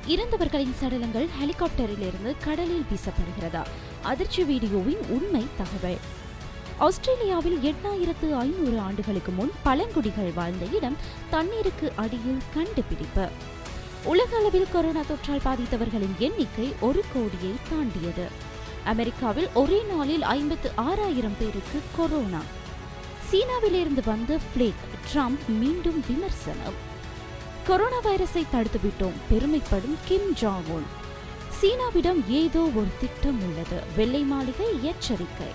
இறந்தவர்களின் சடலங்கள் ஹெலிகாப்டரிலிருந்து கடலில் வீசப்படுகிறதா அதிர்ச்சி வீடியோவின் உண்மை தகவல் ஆஸ்திரேலியாவில் எண்ணாயிரத்து ஐநூறு ஆண்டுகளுக்கு முன் பழங்குடிகள் வாழ்ந்த இடம் தண்ணீருக்கு அடியில் கண்டுபிடிப்பு உலக அளவில் கொரோனா தொற்றால் பாதித்தவர்களின் எண்ணிக்கை ஒரு கோடியை தாண்டியது அமெரிக்காவில் ஒரே நாளில் ஐம்பத்து ஆறாயிரம் பேருக்கு கொரோனா சீனாவிலிருந்து வந்த பிளேக் ட்ரம்ப் மீண்டும் விமர்சனம் கொரோனா வைரஸை தடுத்துவிட்டோம் பெருமைப்படும் கிம் ஜாங் உன் சீனாவிடம் ஏதோ ஒரு திட்டம் உள்ளது வெள்ளை மாளிகை எச்சரிக்கை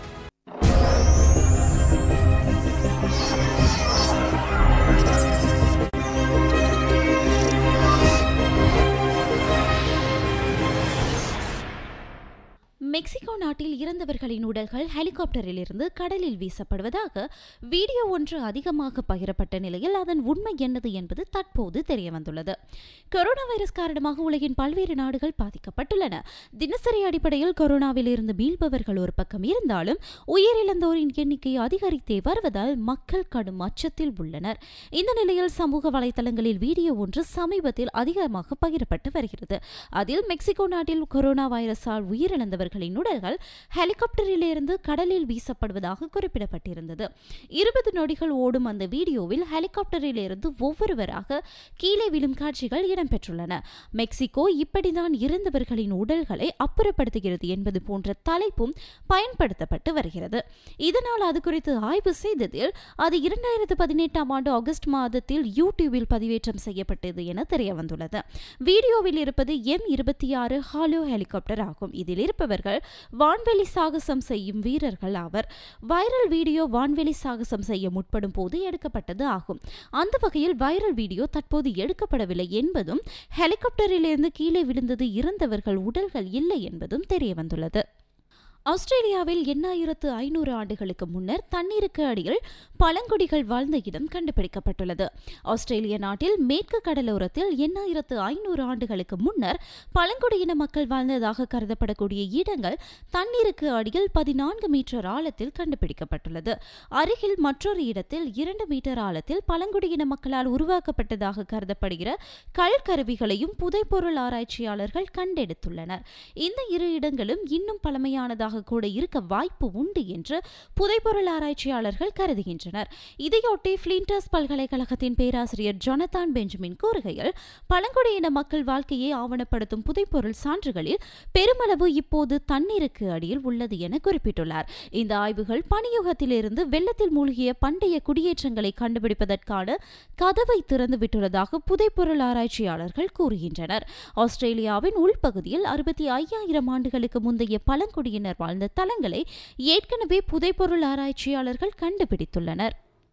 மெக்சிகோ நாட்டில் இறந்தவர்களின் உடல்கள் ஹெலிகாப்டரில் இருந்து கடலில் வீசப்படுவதாக வீடியோ ஒன்று அதிகமாக பகிரப்பட்ட நிலையில் அதன் உண்மை என்னது என்பது தற்போது தெரியவந்துள்ளது கொரோனா வைரஸ் காரணமாக உலகின் பல்வேறு நாடுகள் பாதிக்கப்பட்டுள்ளன தினசரி அடிப்படையில் கொரோனாவில் இருந்து மீள்பவர்கள் ஒரு பக்கம் இருந்தாலும் உயிரிழந்தோரின் எண்ணிக்கை அதிகரித்தே வருவதால் மக்கள் கடும் அச்சத்தில் உள்ளனர் இந்த நிலையில் சமூக வலைதளங்களில் வீடியோ ஒன்று சமீபத்தில் அதிகமாக பகிரப்பட்டு வருகிறது அதில் மெக்சிகோ நாட்டில் கொரோனா வைரஸால் உயிரிழந்தவர்களின் உடல்கள் ஹெலிகாப்டரிலிருந்து கடலில் வீசப்படுவதாக குறிப்பிடப்பட்டிருந்தது இருபது நொடிகள் ஓடும் அந்த வீடியோவில் ஹெலிகாப்டரிலிருந்து ஒவ்வொருவராக கீழே விழும் காட்சிகள் இடம்பெற்றுள்ளன மெக்சிகோ இப்படிதான் இறந்தவர்களின் உடல்களை அப்புறப்படுத்துகிறது என்பது போன்ற தலைப்பும் பயன்படுத்தப்பட்டு வருகிறது இதனால் அது குறித்து ஆய்வு செய்ததில் அது இரண்டாயிரத்து பதினெட்டாம் ஆண்டு ஆகஸ்ட் மாதத்தில் யூடியூபில் பதிவேற்றம் செய்யப்பட்டது என தெரிய வந்துள்ளது வீடியோவில் இருப்பது எம் இருபத்தி ஆறு ஹாலோ ஹெலிகாப்டர் ஆகும் இதில் இருப்பவர்கள் வான்வெளி சாகசம் செய்யும் வீரர்கள் ஆவர் வைரல் வீடியோ வான்வெளி சாகசம் செய்ய முற்படும் போது எடுக்கப்பட்டது ஆகும் அந்த வகையில் வைரல் வீடியோ தற்போது எடுக்கப்படவில்லை என்பதும் ஹெலிகாப்டரிலிருந்து கீழே விழுந்தது இறந்தவர்கள் உடல்கள் இல்லை என்பதும் தெரிய வந்துள்ளது ஆஸ்திரேலியாவில் எண்ணாயிரத்து ஐநூறு ஆண்டுகளுக்கு முன்னர் தண்ணீருக்கு அடியில் பழங்குடிகள் வாழ்ந்த இடம் கண்டுபிடிக்கப்பட்டுள்ளது ஆஸ்திரேலிய நாட்டில் மேற்கு கடலோரத்தில் எண்ணாயிரத்து ஐநூறு ஆண்டுகளுக்கு முன்னர் பழங்குடியின மக்கள் வாழ்ந்ததாக கருதப்படக்கூடிய இடங்கள் தண்ணீருக்கு அடியில் பதினான்கு மீட்டர் ஆழத்தில் கண்டுபிடிக்கப்பட்டுள்ளது அருகில் மற்றொரு இடத்தில் இரண்டு மீட்டர் ஆழத்தில் பழங்குடியின மக்களால் உருவாக்கப்பட்டதாக கருதப்படுகிற கல்கருவிகளையும் புதைப்பொருள் ஆராய்ச்சியாளர்கள் கண்டெடுத்துள்ளனர் இந்த இரு இடங்களும் இன்னும் பழமையானதாக கூட இருக்க வாய்ப்பு உண்டு என்று புதைப்பொருள் ஆராய்ச்சியாளர்கள் கருதுகின்றனர் இதையொட்டி பிளிண்டர்ஸ் பல்கலைக்கழகத்தின் பேராசிரியர் ஜொனதான் பெஞ்சமின் கூறுகையில் பழங்குடியின மக்கள் வாழ்க்கையை ஆவணப்படுத்தும் புதைப்பொருள் சான்றுகளில் பெருமளவு இப்போது தண்ணீருக்கு அடியில் உள்ளது என குறிப்பிட்டுள்ளார் இந்த ஆய்வுகள் பனியுகத்திலிருந்து வெள்ளத்தில் மூழ்கிய பண்டைய குடியேற்றங்களை கண்டுபிடிப்பதற்கான கதவை திறந்துவிட்டுள்ளதாக புதைப்பொருள் ஆராய்ச்சியாளர்கள் கூறுகின்றனர் ஆஸ்திரேலியாவின் உள்பகுதியில் அறுபத்தி ஐயாயிரம் ஆண்டுகளுக்கு முந்தைய பழங்குடியினர் வாழ்ந்த தலங்களை ஏற்கனவே புதைப்பொருள் ஆராய்ச்சியாளர்கள் கண்டுபிடித்துள்ளனர்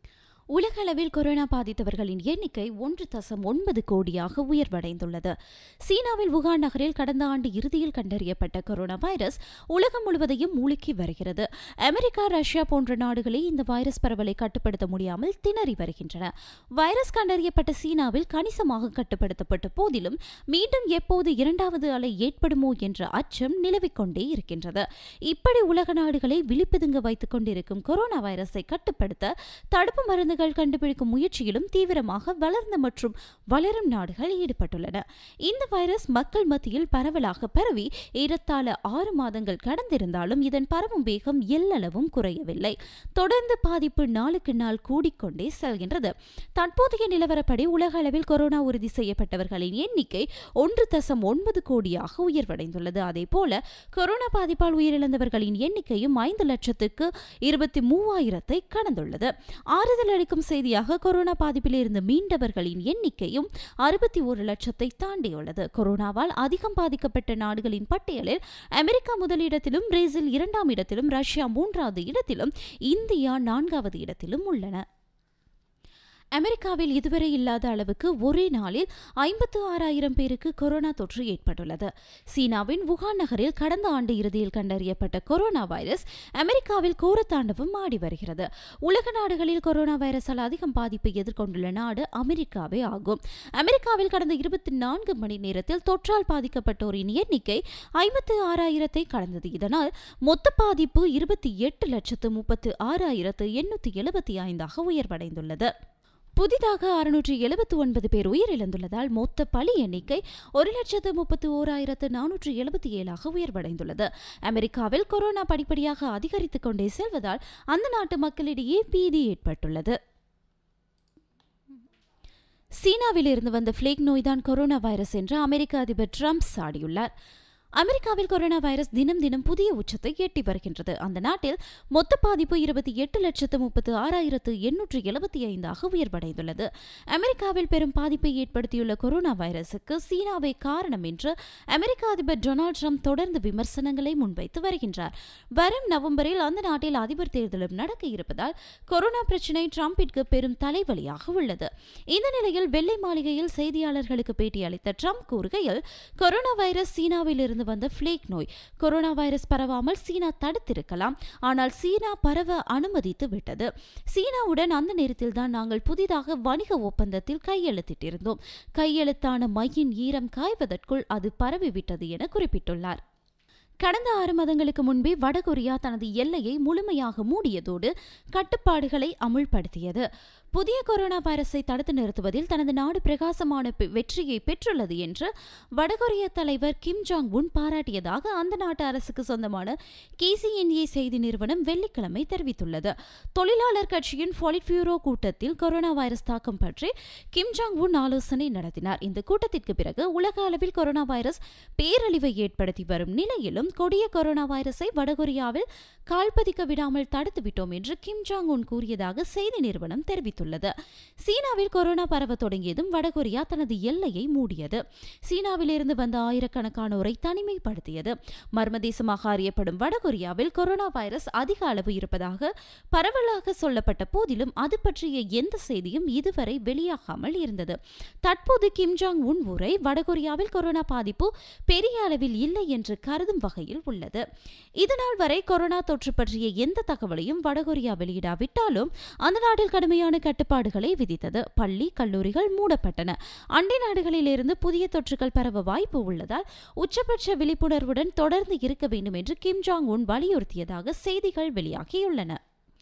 உலகளவில் கொரோனா பாதித்தவர்களின் எண்ணிக்கை ஒன்று தசம் ஒன்பது கோடியாக உயர்வடைந்துள்ளது சீனாவில் வுகான் நகரில் கடந்த ஆண்டு இறுதியில் கண்டறியப்பட்ட கொரோனா வைரஸ் உலகம் முழுவதையும் மூழ்கி வருகிறது அமெரிக்கா ரஷ்யா போன்ற நாடுகளே இந்த வைரஸ் பரவலை கட்டுப்படுத்த முடியாமல் திணறி வருகின்றன வைரஸ் கண்டறியப்பட்ட சீனாவில் கணிசமாக கட்டுப்படுத்தப்பட்ட போதிலும் மீண்டும் எப்போது இரண்டாவது அலை ஏற்படுமோ என்ற அச்சம் நிலவிக் கொண்டே இருக்கின்றது இப்படி உலக நாடுகளை விழிப்புதுங்க வைத்துக் கொண்டிருக்கும் கொரோனா வைரஸை கட்டுப்படுத்த தடுப்பு மருந்து மருந்துகள் கண்டுபிடிக்கும் முயற்சியிலும் தீவிரமாக வளர்ந்த மற்றும் வளரும் நாடுகள் ஈடுபட்டுள்ளன இந்த வைரஸ் மக்கள் மத்தியில் பரவலாக பரவி ஏறத்தாழ ஆறு மாதங்கள் கடந்திருந்தாலும் இதன் பரவும் வேகம் எல்லளவும் குறையவில்லை தொடர்ந்து பாதிப்பு நாளுக்கு நாள் கூடிக்கொண்டே செல்கின்றது தற்போதைய நிலவரப்படி உலக அளவில் கொரோனா உறுதி செய்யப்பட்டவர்களின் எண்ணிக்கை ஒன்று தசம் ஒன்பது கோடியாக உயர்வடைந்துள்ளது அதேபோல கொரோனா பாதிப்பால் உயிரிழந்தவர்களின் எண்ணிக்கையும் ஐந்து லட்சத்துக்கு இருபத்தி மூவாயிரத்தை கடந்துள்ளது ஆறுதல் அளிக்கும் செய்தியாக கொரோனா பாதிப்பில் இருந்து மீண்டவர்களின் எண்ணிக்கையும் அறுபத்தி ஒரு லட்சத்தை தாண்டியுள்ளது கொரோனாவால் அதிகம் பாதிக்கப்பட்ட நாடுகளின் பட்டியலில் அமெரிக்கா முதலிடத்திலும் பிரேசில் இரண்டாம் இடத்திலும் ரஷ்யா மூன்றாவது இடத்திலும் இந்தியா நான்காவது இடத்திலும் உள்ளன அமெரிக்காவில் இதுவரை இல்லாத அளவுக்கு ஒரே நாளில் ஐம்பத்து ஆறாயிரம் பேருக்கு கொரோனா தொற்று ஏற்பட்டுள்ளது சீனாவின் வுகான் நகரில் கடந்த ஆண்டு இறுதியில் கண்டறியப்பட்ட கொரோனா வைரஸ் அமெரிக்காவில் கோரத்தாண்டவம் ஆடி வருகிறது உலக நாடுகளில் கொரோனா வைரஸால் அதிகம் பாதிப்பை எதிர்கொண்டுள்ள நாடு அமெரிக்காவே ஆகும் அமெரிக்காவில் கடந்த இருபத்தி நான்கு மணி நேரத்தில் தொற்றால் பாதிக்கப்பட்டோரின் எண்ணிக்கை ஐம்பத்து ஆறாயிரத்தை கடந்தது இதனால் மொத்த பாதிப்பு இருபத்தி எட்டு லட்சத்து முப்பத்து ஆறாயிரத்து எண்ணூற்றி எழுபத்தி ஐந்தாக உயர்வடைந்துள்ளது புதிதாக அறுநூற்றி எழுபத்தி ஒன்பது பேர் உயிரிழந்துள்ளதால் மொத்த பலி எண்ணிக்கை ஒரு லட்சத்து முப்பத்தி ஓராயிரத்து நானூற்று எழுபத்தி ஏழாக உயர்வடைந்துள்ளது அமெரிக்காவில் கொரோனா படிப்படியாக அதிகரித்துக் கொண்டே செல்வதால் அந்த நாட்டு மக்களிடையே பீதி ஏற்பட்டுள்ளது சீனாவில் இருந்து வந்த பிளேக் நோய்தான் கொரோனா வைரஸ் என்று அமெரிக்க அதிபர் ட்ரம்ப் சாடியுள்ளார் அமெரிக்காவில் கொரோனா வைரஸ் தினம் தினம் புதிய உச்சத்தை எட்டி வருகின்றது அந்த நாட்டில் மொத்த பாதிப்பு இருபத்தி எட்டு லட்சத்து முப்பத்து ஆறாயிரத்து எண்ணூற்று எழுபத்தி ஐந்தாக உயர்வடைந்துள்ளது அமெரிக்காவில் பெரும் பாதிப்பை ஏற்படுத்தியுள்ள கொரோனா வைரசுக்கு சீனாவே காரணம் என்று அமெரிக்க அதிபர் டொனால்டு ட்ரம்ப் தொடர்ந்து விமர்சனங்களை முன்வைத்து வருகின்றார் வரும் நவம்பரில் அந்த நாட்டில் அதிபர் தேர்தலும் நடக்க இருப்பதால் கொரோனா பிரச்சினை ட்ரம்பிற்கு பெரும் தலைவலியாக உள்ளது இந்த நிலையில் வெள்ளை மாளிகையில் செய்தியாளர்களுக்கு பேட்டியளித்த ட்ரம்ப் கூறுகையில் கொரோனா வைரஸ் சீனாவில் இருந்து வந்த பிளேக் நோய் கொரோனா வைரஸ் பரவாமல் சீனா தடுத்திருக்கலாம் ஆனால் சீனா பரவ அனுமதித்து விட்டது சீனாவுடன் அந்த நேரத்தில் தான் நாங்கள் புதிதாக வணிக ஒப்பந்தத்தில் கையெழுத்திட்டிருந்தோம் கையெழுத்தான மையின் ஈரம் காய்வதற்குள் அது பரவிவிட்டது என குறிப்பிட்டுள்ளார் கடந்த ஆறு மாதங்களுக்கு முன்பே வடகொரியா தனது எல்லையை முழுமையாக மூடியதோடு கட்டுப்பாடுகளை அமுல்படுத்தியது புதிய கொரோனா வைரஸை தடுத்து நிறுத்துவதில் தனது நாடு பிரகாசமான வெற்றியை பெற்றுள்ளது என்று வடகொரிய தலைவர் கிம் ஜாங் உன் பாராட்டியதாக அந்த நாட்டு அரசுக்கு சொந்தமான கேசிஎன்ஏ செய்தி நிறுவனம் வெள்ளிக்கிழமை தெரிவித்துள்ளது தொழிலாளர் கட்சியின் பொலிட் பியூரோ கூட்டத்தில் கொரோனா வைரஸ் தாக்கம் பற்றி கிம் ஜாங் உன் ஆலோசனை நடத்தினார் இந்த கூட்டத்திற்கு பிறகு உலக அளவில் கொரோனா வைரஸ் பேரழிவை ஏற்படுத்தி வரும் நிலையிலும் கொடிய கொரோனா வைரஸை வடகொரியாவில் கால்பதிக்க விடாமல் தடுத்துவிட்டோம் என்று கிம் ஜாங் உன் கூறியதாக செய்தி நிறுவனம் தெரிவித்துள்ளது சீனாவில் கொரோனா பரவ தொடங்கியதும் வடகொரியா தனது எல்லையை மூடியது சீனாவிலிருந்து வந்த ஆயிரக்கணக்கானோரை தனிமைப்படுத்தியது மர்மதேசமாக அறியப்படும் வடகொரியாவில் கொரோனா வைரஸ் அதிக அளவு இருப்பதாக பரவலாக சொல்லப்பட்ட போதிலும் அது பற்றிய எந்த செய்தியும் இதுவரை வெளியாகாமல் இருந்தது தற்போது கிம் ஜாங் உன் உரை வடகொரியாவில் கொரோனா பாதிப்பு பெரிய அளவில் இல்லை என்று கருதும் வகையில் உள்ளது இதனால் வரை கொரோனா தொற்று பற்றிய எந்த தகவலையும் வடகொரியா வெளியிடாவிட்டாலும் அந்த நாட்டில் கடுமையான கட்டுப்பாடுகளை விதித்தது பள்ளி கல்லூரிகள் மூடப்பட்டன அண்டை நாடுகளிலிருந்து புதிய தொற்றுகள் பரவ வாய்ப்பு உள்ளதால் உச்சபட்ச விழிப்புணர்வுடன் தொடர்ந்து இருக்க வேண்டும் என்று கிம் ஜாங் உன் வலியுறுத்தியதாக செய்திகள் வெளியாகியுள்ளன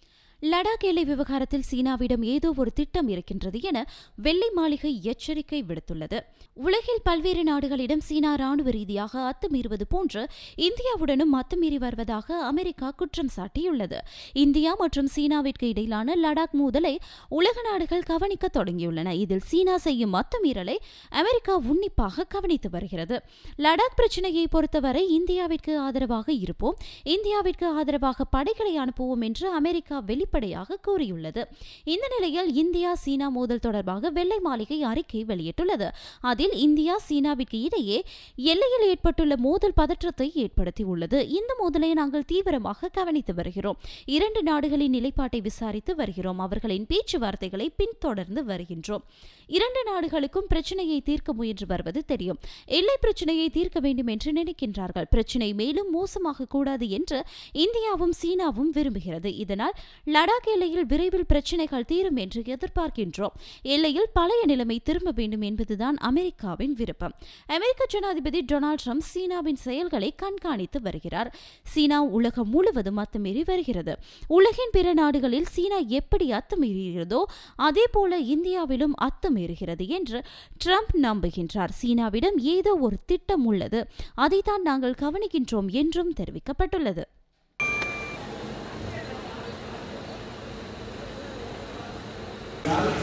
லடாக் எல்லை விவகாரத்தில் சீனாவிடம் ஏதோ ஒரு திட்டம் இருக்கின்றது என வெள்ளை மாளிகை எச்சரிக்கை விடுத்துள்ளது உலகில் பல்வேறு நாடுகளிடம் சீனா ராணுவ ரீதியாக அத்துமீறுவது போன்று இந்தியாவுடனும் அத்துமீறி வருவதாக அமெரிக்கா குற்றம் சாட்டியுள்ளது இந்தியா மற்றும் சீனாவிற்கு இடையிலான லடாக் மோதலை உலக நாடுகள் கவனிக்க தொடங்கியுள்ளன இதில் சீனா செய்யும் அத்துமீறலை அமெரிக்கா உன்னிப்பாக கவனித்து வருகிறது லடாக் பிரச்சினையை பொறுத்தவரை இந்தியாவிற்கு ஆதரவாக இருப்போம் இந்தியாவிற்கு ஆதரவாக படைகளை அனுப்புவோம் என்று அமெரிக்கா வெளி வெளிப்படையாக கூறியுள்ளது இந்த நிலையில் இந்தியா சீனா மோதல் தொடர்பாக வெள்ளை மாளிகை அறிக்கை வெளியிட்டுள்ளது அதில் இந்தியா சீனாவிற்கு இடையே எல்லையில் ஏற்பட்டுள்ள மோதல் பதற்றத்தை ஏற்படுத்தியுள்ளது இந்த மோதலை நாங்கள் தீவிரமாக கவனித்து வருகிறோம் இரண்டு நாடுகளின் நிலைப்பாட்டை விசாரித்து வருகிறோம் அவர்களின் பேச்சுவார்த்தைகளை பின்தொடர்ந்து வருகின்றோம் இரண்டு நாடுகளுக்கும் பிரச்சனையை தீர்க்க முயன்று வருவது தெரியும் எல்லை பிரச்சனையை தீர்க்க வேண்டும் என்று நினைக்கின்றார்கள் பிரச்சனை மேலும் மோசமாக கூடாது என்று இந்தியாவும் சீனாவும் விரும்புகிறது இதனால் லடாக் எல்லையில் விரைவில் பிரச்சினைகள் தீரும் என்று எதிர்பார்க்கின்றோம் எல்லையில் பழைய நிலைமை திரும்ப வேண்டும் என்பதுதான் அமெரிக்காவின் விருப்பம் அமெரிக்க ஜனாதிபதி டொனால்டு ட்ரம்ப் சீனாவின் செயல்களை கண்காணித்து வருகிறார் சீனா உலகம் முழுவதும் அத்துமீறி வருகிறது உலகின் பிற நாடுகளில் சீனா எப்படி அத்துமீறுகிறதோ அதே போல இந்தியாவிலும் அத்துமீறுகிறது என்று ட்ரம்ப் நம்புகின்றார் சீனாவிடம் ஏதோ ஒரு திட்டம் உள்ளது அதைத்தான் நாங்கள் கவனிக்கின்றோம் என்றும் தெரிவிக்கப்பட்டுள்ளது Gracias.